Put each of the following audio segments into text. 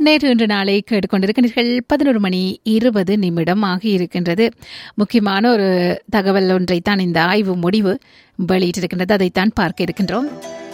நேற்று இன்று நாளை கேட்டுக்கொண்டிருக்கிறீர்கள் பதினோரு மணி இருபது நிமிடம் ஆகியிருக்கின்றது முக்கியமான ஒரு தகவல் ஒன்றைத்தான் இந்த ஆய்வு முடிவு வெளியிட்டிருக்கின்றது அதைத்தான் பார்க்க இருக்கின்றோம்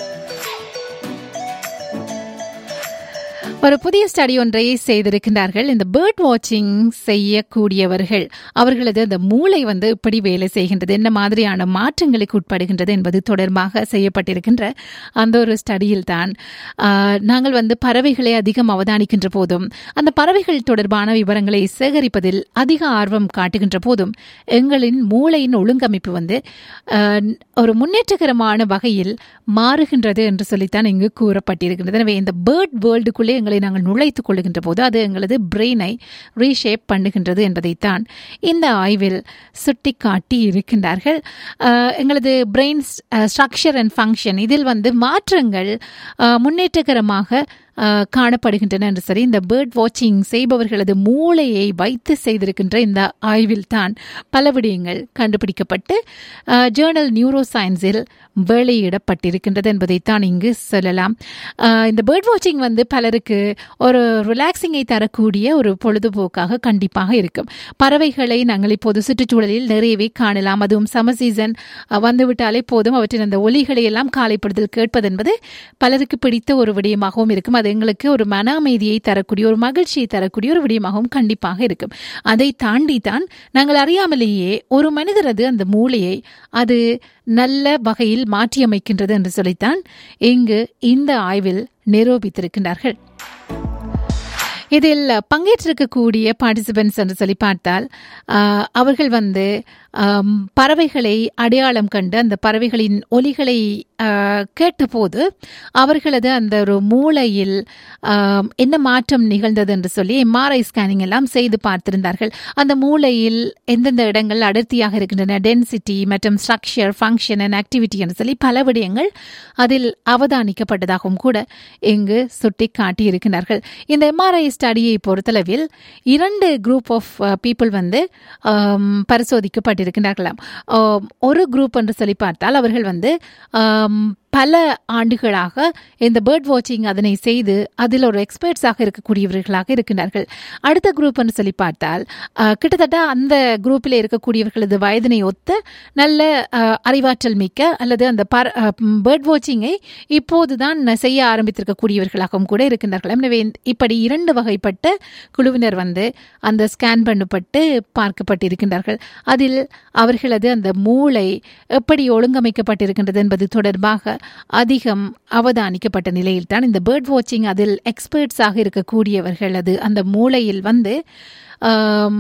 ஒரு புதிய ஸ்டடி ஒன்றை செய்திருக்கின்றார்கள் இந்த பேர்ட் வாட்சிங் செய்யக்கூடியவர்கள் அவர்களது அந்த மூளை வந்து இப்படி வேலை செய்கின்றது என்ன மாதிரியான மாற்றங்களுக்கு உட்படுகின்றது என்பது தொடர்பாக செய்யப்பட்டிருக்கின்ற அந்த ஒரு ஸ்டடியில் தான் ஆஹ், நாங்கள் வந்து பறவைகளை அதிகம் அவதானிக்கின்ற போதும் அந்த பறவைகள் தொடர்பான விவரங்களை சேகரிப்பதில் அதிக ஆர்வம் காட்டுகின்ற போதும் எங்களின் மூளையின் ஒழுங்கமைப்பு வந்து ஆஹ், ஒரு முன்னேற்றகரமான வகையில் மாறுகின்றது என்று சொல்லித்தான் இங்கு கூறப்பட்டிருக்கின்றது எனவே இந்த பேர்ட் வேர்ல்டுக்குள்ளே எங்களை நாங்கள் நுழைத்துக் கொள்ளுகின்ற போது அது எங்களது பிரெயினை ரீஷேப் பண்ணுகின்றது என்பதைத்தான் இந்த ஆய்வில் சுட்டிக்காட்டி இருக்கின்றார்கள் ஆஹ், எங்களது பிரெயின் ஸ்ட்ரக்சர் அண்ட் ஃபங்க்ஷன் இதில் வந்து மாற்றங்கள் ஆஹ், முன்னேற்றகரமாக ஆஹ், காணப்படுகின்றன என்று சரி இந்த பேர்ட் வாட்சிங் செய்பவர்களது மூளையை வைத்து செய்திருக்கின்ற இந்த ஆய்வில் தான் பல விடயங்கள் கண்டுபிடிக்கப்பட்டு ஜேர்னல் நியூரோ சயின்ஸில் வெளியிடப்பட்டிருக்கின்றது என்பதைத்தான் இங்கு சொல்லலாம் ஆஹ், இந்த பேர்ட் வாட்சிங் வந்து பலருக்கு ஒரு ரிலாக்ஸிங்கை தரக்கூடிய ஒரு பொழுதுபோக்காக கண்டிப்பாக இருக்கும் பறவைகளை நாங்கள் இப்போது சுற்றுச்சூழலில் நிறையவே காணலாம் அதுவும் சம்மர் சீசன் வந்துவிட்டாலே போதும் அவற்றின் அந்த ஒலிகளை எல்லாம் காலைப்படுதல் கேட்பது என்பது பலருக்கு பிடித்த ஒரு விடயமாகவும் இருக்கும் அது எங்களுக்கு ஒரு மன அமைதியை தரக்கூடிய ஒரு மகிழ்ச்சியை தரக்கூடிய ஒரு விடயமாகவும் கண்டிப்பாக இருக்கும் அதை தாண்டி தான் நாங்கள் அறியாமலேயே ஒரு மனிதரது அந்த மூளையை அது நல்ல வகையில் மாற்றியமைக்கின்றது என்று சொல்லித்தான் இங்கு இந்த ஆய்வில் நிரூபித்திருக்கின்றார்கள் இதில் பங்கேற்றிருக்கக்கூடிய பார்ட்டிசிபென்ட்ஸ் என்று சொல்லி பார்த்தால் ஆஹ், அவர்கள் வந்து ஆம், பறவைகளை அடையாளம் கண்டு அந்த பறவைகளின் ஒலிகளை ஆஹ், கேட்டபோது அவர்களது அந்த ஒரு மூளையில் ஆம், என்ன மாற்றம் நிகழ்ந்தது என்று சொல்லி எம்ஆர்ஐ ஸ்கேனிங் எல்லாம் செய்து பார்த்திருந்தார்கள் அந்த மூளையில் எந்தெந்த இடங்கள் அடர்த்தியாக இருக்கின்றன டென்சிட்டி மற்றும் ஸ்ட்ரக்சர் ஃபங்க்ஷன் அண்ட் ஆக்டிவிட்டி என்று சொல்லி பல விடயங்கள் அதில் அவதானிக்கப்பட்டதாகவும் கூட இங்கு சுட்டி காட்டியிருக்கிறார்கள் இந்த எம்ஆர்ஐ ஸ்டடியை பொறுத்தளவில் இரண்டு குரூப் ஆஃப் பீப்புள் வந்து ஆம், பரிசோதிக்கப்பட்டிருக்கின்றார்களாம் ஆம், ஒரு குரூப் என்று சொல்லி பார்த்தால் அவர்கள் வந்து ஆம், பல ஆண்டுகளாக இந்த பேர்ட் வாட்சிங் அதனை செய்து அதில் ஒரு எக்ஸ்பர்ட்ஸாக இருக்கக்கூடியவர்களாக இருக்கின்றார்கள் அடுத்த குரூப் என்று சொல்லி பார்த்தால் ஆஹ், கிட்டத்தட்ட அந்த குரூப்பில் இருக்கக்கூடியவர்களது வயதினை ஒத்த நல்ல ஆஹ், அறிவாற்றல் மிக்க அல்லது அந்த பேர்ட் வாட்சிங்கை இப்போதுதான் செய்ய ஆரம்பித்திருக்கக்கூடியவர்களாகவும் கூட இருக்கின்றார்கள் எனவே இந்த- இப்படி இரண்டு வகைப்பட்ட குழுவினர் வந்து அந்த ஸ்கேன் பண்ணப்பட்டு பார்க்கப்பட்டிருக்கின்றார்கள் அதில் அவர்களது அந்த மூளை எப்படி ஒழுங்கமைக்கப்பட்டிருக்கின்றது என்பது தொடர்பாக அதிகம் அவதானிக்கப்பட்ட நிலையில்தான் இந்த பேர்ட் வாட்சிங் அதில் எக்ஸ்பர்ட்ஸாக இருக்கக்கூடியவர்களது அந்த மூளையில் வந்து ஆம்,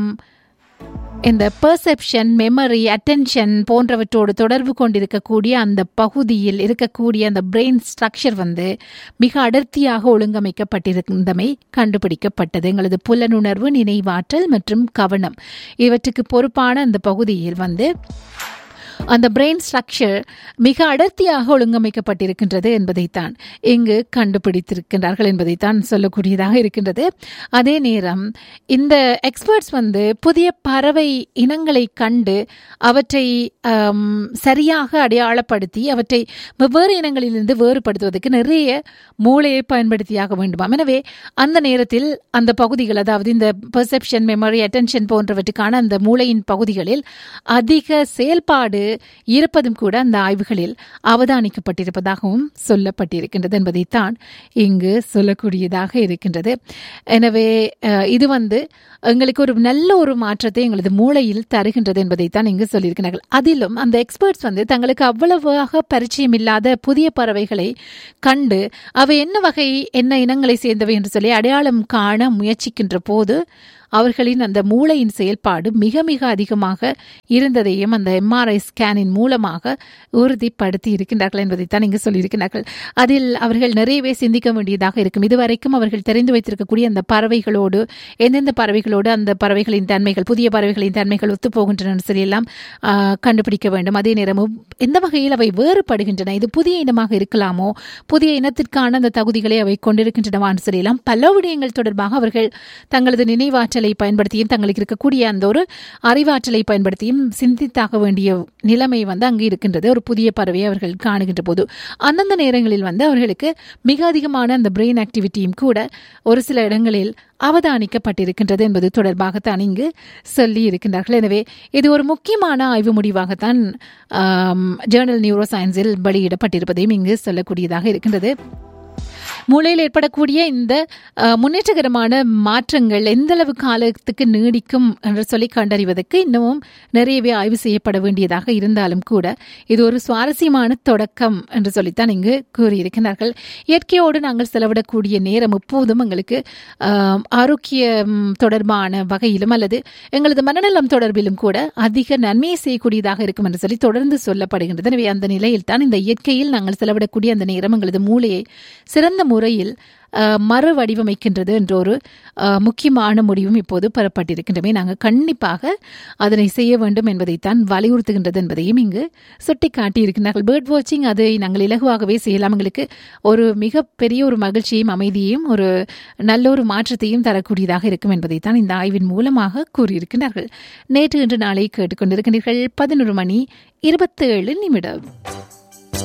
இந்த பெர்செப்ஷன் மெமரி அட்டென்ஷன் போன்றவற்றோடு தொடர்பு கொண்டிருக்கக்கூடிய அந்த பகுதியில் இருக்கக்கூடிய அந்த பிரெயின் ஸ்ட்ரக்சர் வந்து மிக அடர்த்தியாக ஒழுங்கமைக்கப்பட்டிருந்தமை கண்டுபிடிக்கப்பட்டது எங்களது புலனுணர்வு நினைவாற்றல் மற்றும் கவனம் இவற்றுக்கு பொறுப்பான அந்த பகுதியில் வந்து அந்த பிரெயின் ஸ்ட்ரக்சர் மிக அடர்த்தியாக ஒழுங்கமைக்கப்பட்டிருக்கின்றது என்பதைத்தான் இங்கு கண்டுபிடித்திருக்கின்றார்கள் என்பதைத்தான் சொல்லக்கூடியதாக இருக்கின்றது அதே நேரம் இந்த எக்ஸ்பர்ட்ஸ் வந்து புதிய பறவை இனங்களை கண்டு அவற்றை ஆம், சரியாக அடையாளப்படுத்தி அவற்றை வெவ்வேறு இனங்களிலிருந்து வேறுபடுத்துவதற்கு நிறைய மூளையை பயன்படுத்தியாக வேண்டுமாம் எனவே அந்த நேரத்தில் அந்த பகுதிகள் அதாவது இந்த பெர்செப்ஷன் மெமரி அட்டென்ஷன் போன்றவற்றுக்கான அந்த மூளையின் பகுதிகளில் அதிக செயல்பாடு இருப்பதும் கூட அந்த ஆய்வுகளில் அவதானிக்கப்பட்டிருப்பதாகவும் சொல்லப்பட்டிருக்கின்றது என்பதைத்தான் இங்கு சொல்லக்கூடியதாக இருக்கின்றது எனவே அஹ், இது வந்து எங்களுக்கு ஒரு நல்ல ஒரு மாற்றத்தை எங்களது மூளையில் தருகின்றது என்பதைத்தான் இங்கு சொல்லியிருக்கிறார்கள் அதிலும் அந்த எக்ஸ்பர்ட்ஸ் வந்து தங்களுக்கு அவ்வளவாக பரிச்சயம் இல்லாத புதிய பறவைகளை கண்டு அவை என்ன வகை என்ன இனங்களை சேர்ந்தவை என்று சொல்லி அடையாளம் காண முயற்சிக்கின்ற போது அவர்களின் அந்த மூளையின் செயல்பாடு மிக மிக அதிகமாக இருந்ததையும் அந்த எம்ஆர்ஐ ஸ்கேனின் மூலமாக உறுதிப்படுத்தி இருக்கின்றார்கள் என்பதைத்தான் இங்கு சொல்லியிருக்கிறார்கள் அதில் அவர்கள் நிறையவே சிந்திக்க வேண்டியதாக இருக்கும் இதுவரைக்கும் அவர்கள் தெரிந்து வைத்திருக்கக்கூடிய அந்த பறவைகளோடு எந்தெந்த பறவைகளோடு அந்த பறவைகளின் தன்மைகள் புதிய பறவைகளின் தன்மைகள் ஒத்துப்போகின்றன சொல்லி எல்லாம் ஆஹ், கண்டுபிடிக்க வேண்டும் அதே நேரம் எந்த வகையில் அவை வேறுபடுகின்றன இது புதிய இனமாக இருக்கலாமோ புதிய இனத்திற்கான அந்த தகுதிகளை அவை கொண்டிருக்கின்றனவான்னு சொல்லலாம் பல விடயங்கள் தொடர்பாக அவர்கள் தங்களது நினைவாற்றலை பயன்படுத்தியும் தங்களுக்கு இருக்கக்கூடிய அந்த ஒரு அறிவாற்றலை பயன்படுத்தியும் சிந்தித்தாக வேண்டிய நிலைமை வந்து அங்கு இருக்கின்றது ஒரு புதிய பறவையை அவர்கள் காணுகின்ற போது அந்தந்த நேரங்களில் வந்து அவர்களுக்கு மிக அதிகமான அந்த பிரெயின் ஆக்டிவிட்டியும் கூட ஒரு சில இடங்களில் அவதானிக்கப்பட்டிருக்கின்றது என்பது தொடர்பாகத்தான் இங்கு சொல்லி இருக்கின்றார்கள் எனவே இது ஒரு முக்கியமான ஆய்வு முடிவாகத்தான் ஜேர்னல் நியூரோ சயின்ஸில் வெளியிடப்பட்டிருப்பதையும் இங்கு சொல்லக்கூடியதாக இருக்கின்றது மூளையில் ஏற்படக்கூடிய இந்த முன்னேற்றகரமான மாற்றங்கள் எந்த அளவு காலத்துக்கு நீடிக்கும் என்று சொல்லி கண்டறிவதற்கு இன்னமும் நிறையவே ஆய்வு செய்யப்பட வேண்டியதாக இருந்தாலும் கூட இது ஒரு சுவாரஸ்யமான தொடக்கம் என்று சொல்லித்தான் இங்கு கூறியிருக்கிறார்கள் இயற்கையோடு நாங்கள் செலவிடக்கூடிய நேரம் எப்போதும் எங்களுக்கு ஆரோக்கியம் தொடர்பான வகையிலும் அல்லது எங்களது மனநலம் தொடர்பிலும் கூட அதிக நன்மையை செய்யக்கூடியதாக இருக்கும் என்று சொல்லி தொடர்ந்து சொல்லப்படுகின்றது எனவே அந்த நிலையில் தான் இந்த இயற்கையில் நாங்கள் செலவிடக்கூடிய அந்த நேரம் எங்களது மூளையை சிறந்த முறையில் மறு வடிவமைக்கின்றது என்ற ஒரு முக்கியமான முடிவும் இப்போது பெறப்பட்டிருக்கின்றமே நாங்கள் கண்டிப்பாக அதனை செய்ய வேண்டும் என்பதைத்தான் வலியுறுத்துகின்றது என்பதையும் இங்கு சுட்டிக்காட்டி இருக்கின்றார்கள் பேர்ட் வாட்சிங் அதை நாங்கள் இலகுவாகவே செய்யலாம் எங்களுக்கு ஒரு மிகப்பெரிய ஒரு மகிழ்ச்சியையும் அமைதியையும் ஒரு நல்ல ஒரு மாற்றத்தையும் தரக்கூடியதாக இருக்கும் என்பதைத்தான் இந்த ஆய்வின் மூலமாக கூறியிருக்கின்றார்கள் நேற்று இன்று நாளை கேட்டுக்கொண்டிருக்கின்றீர்கள் பதினொரு மணி இருபத்தேழு நிமிடம்